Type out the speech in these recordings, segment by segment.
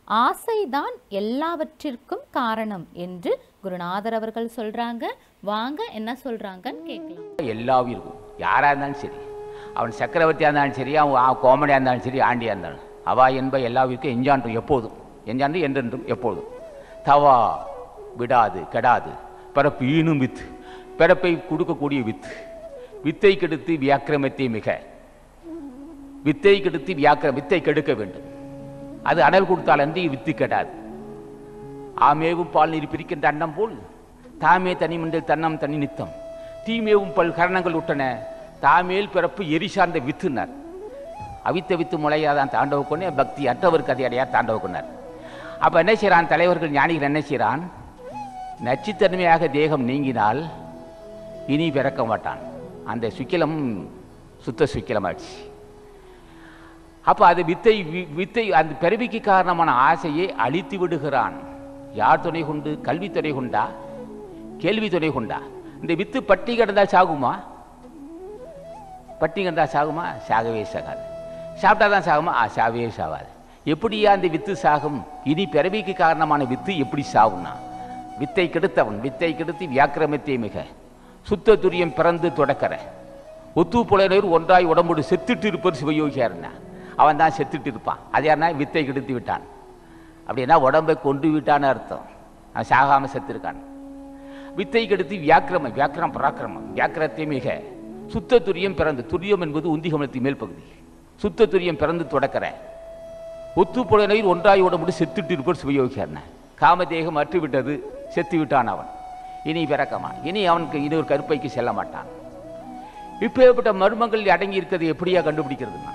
ஆசைதான் எல்லாவற்றிற்கும் காரணம் என்று குருநாதர் அவர்கள் சொல்றாங்க வாங்க என்ன சொல்றாங்கன்னு கேட்கலாம் எல்லா உயிருக்கும் யாராக இருந்தாலும் சரி அவன் சக்கரவர்த்தியாக இருந்தாலும் சரி அவன் ஆ- கோமடியாக இருந்தாலும் சரி ஆண்டியாக இருந்தாலும் அவா என்ப எல்லா உயிருக்கும் எஞ்சான்றும் எப்போதும் எஞ்சான்று என்றென்றும் எப்போதும் தவா விடாது கெடாது பிறப்பு ஈனும் வித்து பிறப்பை கொடுக்கக்கூடிய வித்து வித்தை கெடுத்து வியாக்கிரமத்தை மிக வித்தை கெடுத்து வியாக்கிர வித்தை கெடுக்க வேண்டும் அது அனல் கொடுத்தால் அன்றி வித்து கெடாது ஆமேவும் பால் நீர் பிரிக்கின்ற அன்னம் போல் தாமே தனி மண்டில் தன்னம் தனி நித்தம் தீமேவும் பல் கரணங்கள் விட்டன தாமேல் பிறப்பு எரி சார்ந்த வித்துனார் அவித்த வித்து முளையாதான் தாண்டவ கொண்டே பக்தி அற்றவர் கதையடையார் தாண்டவ கொண்டார் அப்போ என்ன செய்கிறான் தலைவர்கள் ஞானிகள் என்ன செய்கிறான் நச்சுத்தன்மையாக தேகம் நீங்கினால் இனி பிறக்க மாட்டான் அந்த சுக்கிலம் சுத்த சுக்கிலமாச்சு அப்போ அது வித்தை வி- வித்தை அந்த பிறவிக்கு காரணமான ஆசையை அழித்து விடுகிறான் யார் துணை கொண்டு கல்வி துணை கொண்டா கேள்வி துணை கொண்டா இந்த வித்து பட்டி கிடந்தா சாகுமா பட்டி கிடந்தா சாகுமா சாகவே சாகாது சாப்பிட்டா தான் சாகுமா ஆ சாகவே சாகாது எப்படியா அந்த வித்து சாகும் இனி பிறவிக்கு காரணமான வித்து எப்படி சாகும்னா வித்தை கெடுத்தவன் வித்தை கெடுத்து வியாக்கிரமத்தை மிக சுத்த துரியம் பிறந்து தொடக்கிற ஒத்து புலனர் ஒன்றாய் உடம்போடு செத்துட்டு இருப்பது சிவயோகியாருன்னா அவன் தான் செத்துட்டு இருப்பான் அது யாருன்னா வித்தை கெடுத்து விட்டான் அப்படின்னா உடம்பை கொண்டு விட்டான்னு அர்த்தம் அவன் சாகாம செத்துருக்கான் வித்தை கெடுத்து வியாக்கிரம வியாக்கிரம் பராக்கிரமம் வியாக்கிரத்தை மிக சுத்த துரியம் பிறந்து துரியம் என்பது உந்திகமனத்தின் மேல் பகுதி சுத்த துரியம் பிறந்து தொடக்கிற ஒத்து புலனையில் ஒன்றாய் உடம்போடு செத்துட்டு இருப்பது சிவயோகியாருன்னா காமதேகம் அற்று விட்டது செத்து விட்டான் அவன் இனி பிறக்கமான் இனி அவனுக்கு இனி ஒரு கருப்பைக்கு செல்ல மாட்டான் இப்பேற்பட்ட மர்மங்கள் அடங்கி இருக்கிறது எப்படியா கண்டுபிடிக்கிறதுனா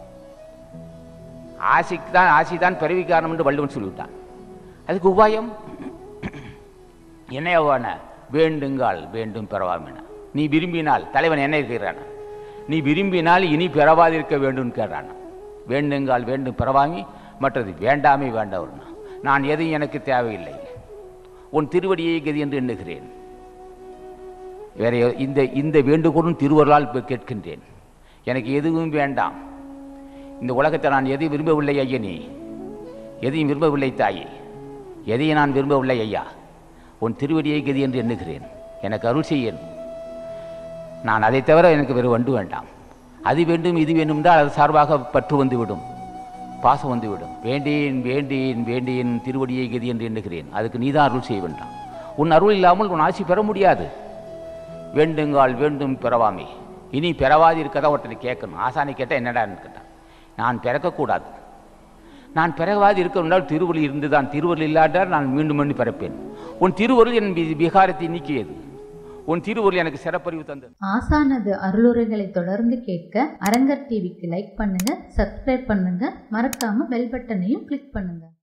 ஆசைக்கு தான் ஆசை தான் பிறவி காரணம் என்று வள்ளுவன் சொல்லிவிட்டான் அதுக்கு உபாயம் என்னையவான வேண்டுங்கால் வேண்டும் பெறவாமின நீ விரும்பினால் தலைவன் என்ன இருக்கிறான் நீ விரும்பினால் இனி பெறவாதிருக்க வேண்டும் கேட்டான் வேண்டுங்கால் வேண்டும் பெறவாமி மற்றது வேண்டாமே வேண்டவர்னா நான் எதுவும் எனக்கு தேவையில்லை உன் திருவடியை கதி என்று எண்ணுகிறேன் வேற எ- இந்த இந்த வேண்டுகோளும் திருவருளால் இப்ப கேட்கின்றேன் எனக்கு எதுவும் வேண்டாம் இந்த உலகத்தை நான் எதையும் விரும்பவில்லை ஐயனே எதையும் விரும்பவில்லை தாயே எதையும் நான் விரும்பவில்லை ஐயா உன் திருவடியை கதி என்று எண்ணுகிறேன் எனக்கு அருள் செய்யணும் நான் அதை தவிர எனக்கு வேறு வண்டு வேண்டாம் அது வேண்டும் இது வேண்டும் என்றால் அது சார்பாக பற்று வந்து விடும் பாசம் வந்து விடும் வேண்டேன் வேண்டேன் வேண்டேன் திருவடியை கதி என்று எண்ணுகிறேன் அதுக்கு நீதான் அருள் செய்ய வேண்டாம் உன் அருள் இல்லாமல் உன் ஆசி பெற முடியாது வேண்டுங்கால் வேண்டும் பிறவாமே இனி பிறவாதி இருக்கதான் ஒருத்தனை கேட்கணும் ஆசானை கேட்டால் என்னடான்னு கேட்டான் நான் பிறக்கக்கூடாது நான் பிறவாதி இருக்கணும்னால் திருவருள் இருந்துதான் திருவருள் இல்லாட்டால் நான் மீண்டும் மீண்டும் பிறப்பேன் உன் திருவருள் என் வி- விகாரத்தை நீக்கியது உன் திருவருள் எனக்கு சிறப்பறிவு தந்தது ஆசானது அருளுரைகளை தொடர்ந்து கேட்க அரங்கர் டிவிக்கு லைக் பண்ணுங்க சப்ஸ்கிரைப் பண்ணுங்க மறக்காம பெல் பட்டனையும் கிளிக் பண்ணுங்க